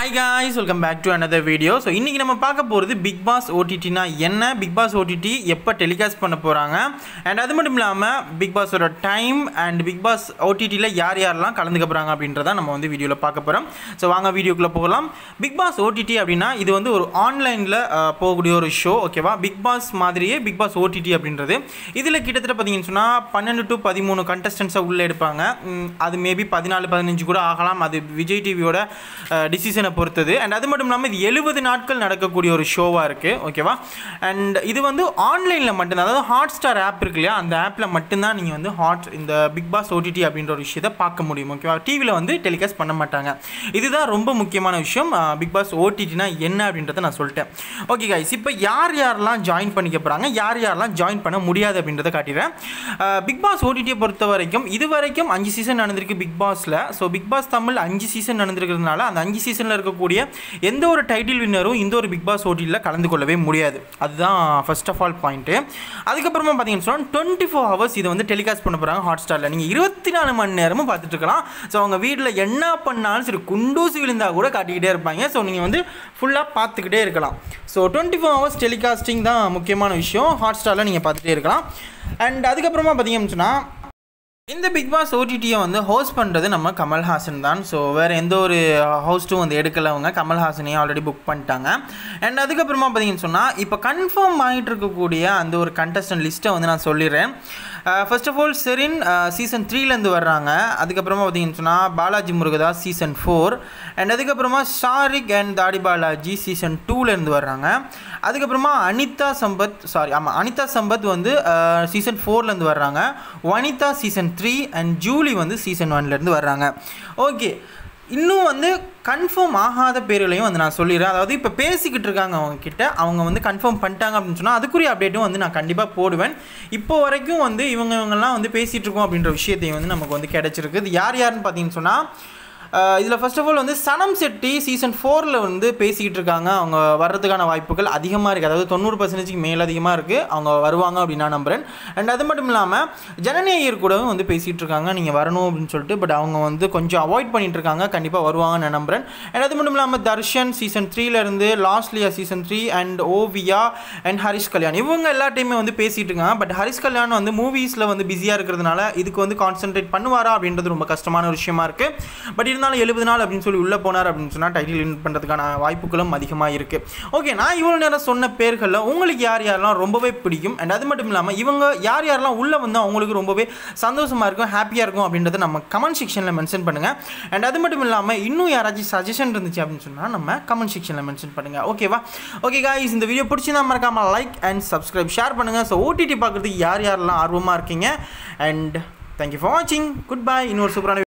high guys welcome back to another video so இன்றைக்கி நம்ம பார்க்க போகிறது பிக் பாஸ் ஓடிடினா என்ன பிக் பாஸ் ஓடிடி எப்போ டெலிகாஸ்ட் பண்ண போகிறாங்க அண்ட் அது மட்டும் இல்லாமல் பிக் பாஸோட டைம் அண்ட் பிக் பாஸ் ஓடிடியில் யார் யாரெல்லாம் கலந்துக்க போகிறாங்க அப்படின்றத நம்ம வந்து வீடியோவில் பார்க்க போகிறோம் ஸோ வாங்க வீடியோக்குள்ளே போகலாம் பிக் பாஸ் ஓடிடி அப்படின்னா இது வந்து ஒரு ஆன்லைனில் போகக்கூடிய ஒரு ஷோ ஓகேவா பிக் பாஸ் மாதிரியே பிக் பாஸ் ஓடிடி அப்படின்றது இதில் கிட்டத்தட்ட பார்த்தீங்கன்னு சொன்னால் பன்னெண்டு டு பதிமூணு கண்டஸ்டன்ஸை உள்ளே எடுப்பாங்க ம், அது மேபி பதினாலு பதினஞ்சு கூட ஆகலாம் அது விஜய் டிவியோட டிசிஷனை பொறுத்தது அண்ட் அது மட்டும் இல்லாமல் இது எழுபது நாட்கள் நடக்கக்கூடிய ஒரு ஷோவாக இருக்குது ஓகேவா அண்ட் இது வந்து ஆன்லைனில் மட்டும்தான் அதாவது ஹாட் ஸ்டார் ஆப் இருக்கு இல்லையா அந்த ஆப்பில் மட்டும்தான் நீங்கள் வந்து ஹாட் இந்த பிக் பாஸ் ஓடிடி அப்படின்ற ஒரு விஷயத்தை பார்க்க முடியும் ஓகேவா டிவியில் வந்து டெலிகாஸ்ட் பண்ண மாட்டாங்க இதுதான் ரொம்ப முக்கியமான விஷயம் பிக் பாஸ் ஓடிடினா என்ன அப்படின்றத நான் சொல்லிட்டேன் ஓகே கைஸ் இப்போ யார் யாரெல்லாம் ஜாயின் பண்ணிக்க போகிறாங்க யார் யாரெல்லாம் ஜாயின் பண்ண முடியாது அப்படின்றத காட்டிடுறேன் பிக் பாஸ் ஓடிடியை பொறுத்த வரைக்கும் இது வரைக்கும் அஞ்சு சீசன் நடந்திருக்கு பிக் பாஸில் ஸோ பிக் பாஸ் தமிழ் அஞ்சு சீசன் நடந்திருக்கிறதுனால அந்த அஞ்சு சீசனில் இருக்கக்கூடிய எந்த ஒரு டைட்டில் வின்னரும் இந்த ஒரு பிக் பாஸ் ஓடிடியில் கலந்து கொள்ளவே முடியாது அதுதான் ஃபர்ஸ்ட் ஆஃப் ஆல் பாயிண்ட்டு அதுக்கப்புறமா பார்த்தீங்கன்னு சொன்னால் டுவெண்ட்டி ஃபோர் ஹவர்ஸ் இதை வந்து டெலிகாஸ்ட் பண்ண போகிறாங்க ஹாட் ஸ்டாரில் நீங்கள் இருபத்தி நாலு மணி நேரமும் பார்த்துட்டு இருக்கலாம் ஸோ அவங்க வீட்டில் என்ன பண்ணாலும் சரி குண்டூசி விழுந்தா கூட காட்டிக்கிட்டே இருப்பாங்க ஸோ நீங்கள் வந்து ஃபுல்லாக பார்த்துக்கிட்டே இருக்கலாம் so twenty four hours telecasting தான் முக்கியமான விஷயம் ஹாட் ஸ்டாரில் நீங்கள் பார்த்துட்டே இருக்கலாம் அண்ட் அதுக்கப்புறமா பார்த்தீங்கன்னு சொன்னால் இந்த பிக் பாஸ் ஓடிடியை வந்து ஹோஸ்ட் பண்ணுறது நம்ம கமல்ஹாசன் தான் ஸோ வேறு எந்த ஒரு ஹோஸ்ட்டும் வந்து எடுக்கல அவங்க கமல்ஹாசனையும் ஆல்ரெடி புக் பண்ணிட்டாங்க அண்ட் அதுக்கப்புறமா பார்த்தீங்கன்னு சொன்னால் இப்போ கன்ஃபார்ம் ஆகிட்டு இருக்கக்கூடிய அந்த ஒரு கண்டஸ்டன்ட் லிஸ்ட்டை வந்து நான் சொல்லிடுறேன் first of all Sherin season த்ரீலேருந்து வர்றாங்க அதுக்கப்புறமா பார்த்தீங்கன்னு சொன்னால் Balaji Murugadoss season four and அதுக்கப்புறமா ஷாரிக் அண்ட் தாடி பாலாஜி சீசன் டூலேருந்து வர்றாங்க அதுக்கப்புறமா அனிதா சம்பத் சாரி ஆமாம் அனிதா சம்பத் வந்து சீசன் ஃபோர்லேருந்து வர்றாங்க Vanitha season three and Julie வந்து சீசன் ஒன்லேருந்து வர்றாங்க ஓகே இன்னும் வந்து கன்ஃபார்ம் ஆகாத பேர்களையும் வந்து நான் சொல்லிடுறேன் அதாவது இப்போ பேசிக்கிட்டு இருக்காங்க அவங்க கிட்ட அவங்க வந்து கன்ஃபார்ம் பண்ணிட்டாங்க அப்படின்னு சொன்னால் அதுக்குரிய அப்டேட்டும் வந்து நான் கண்டிப்பாக போடுவேன் இப்போ வரைக்கும் வந்து இவங்க இவங்கெல்லாம் வந்து பேசிகிட்டு இருக்கோம் அப்படின்ற விஷயத்தையும் வந்து நமக்கு வந்து கிடச்சிருக்கு இது யார் யாருன்னு பார்த்தீங்கன்னு சொன்னால் இதில் ஃபர்ஸ்ட் ஆஃப் ஆல் வந்து சனம் செட்டி சீசன் ஃபோரில் வந்து பேசிக்கிட்டு இருக்காங்க அவங்க வர்றதுக்கான வாய்ப்புகள் அதிகமாக இருக்குது அதாவது தொண்ணூறு பர்சன்டேஜ்க்கு மேல் அதிகமாக இருக்குது அவங்க வருவாங்க அப்படின்னு நான் நம்புகிறேன் அண்ட் அது மட்டும் இல்லாமல் ஜனநேயர் கூடவும் வந்து பேசிகிட்டு இருக்காங்க நீங்கள் வரணும் அப்படின்னு சொல்லிட்டு பட் அவங்க வந்து கொஞ்சம் அவாய்ட் பண்ணிட்டு இருக்காங்க கண்டிப்பாக வருவாங்கன்னு நான் நம்புகிறேன் அண்ட் அது மட்டும் இல்லாமல் தர்ஷன் சீசன் த்ரீலேருந்து Losliya season three and Oviya and Harish Kalyan இவங்க எல்லா டைமே வந்து பேசிகிட்டு இருக்காங்க பட் ஹரிஷ் கல்யாண் வந்து மூவிஸில் வந்து பிஸியாக இருக்கிறதுனால இதுக்கு வந்து கான்சென்ட்ரேட் பண்ணுவாரா அப்படின்றது ரொம்ப கஷ்டமான ஒரு விஷயமா இருக்குது பட் இருந்தாலும் எழுபது நாள் அப்படின்னு சொல்லி உள்ளே போனார் அப்படின்னு சொன்னால் டைட்டில் வின் பண்ணுறதுக்கான வாய்ப்புகளும் அதிகமாக இருக்குது ஓகே நான் இவ்வளோ நேரம் சொன்ன பேர்களில் உங்களுக்கு யார் யாரெல்லாம் ரொம்பவே பிடிக்கும் அண்ட் அது மட்டும் இல்லாமல் இவங்க யார் யாரெல்லாம் உள்ளே வந்து அவங்களுக்கு ரொம்பவே சந்தோஷமாக இருக்கும் ஹாப்பியாக இருக்கும் அப்படின்றத நம்ம கமெண்ட் செக்ஷனில் மென்ஷன் பண்ணுங்கள் அண்ட் அது மட்டும் இல்லாமல் இன்னும் யாராச்சும் சஜஷன் இருந்துச்சு அப்படின்னு சொன்னால் நம்ம கமெண்ட் செக்ஷனில் மென்ஷன் பண்ணுங்கள் ஓகேவா ஓகே காய்ஸ் இந்த வீடியோ பிடிச்சிருந்தா மறக்காமல் லைக் அண்ட் சப்ஸ்கிரைப் ஷேர் பண்ணுங்கள் ஸோ ஓடிடி பார்க்குறதுக்கு யார் யாரெல்லாம் ஆர்வமாக இருக்கீங்க அண்ட் தேங்க்யூ ஃபார் வாட்சிங் குட் பை இன்னொரு சூப்பரான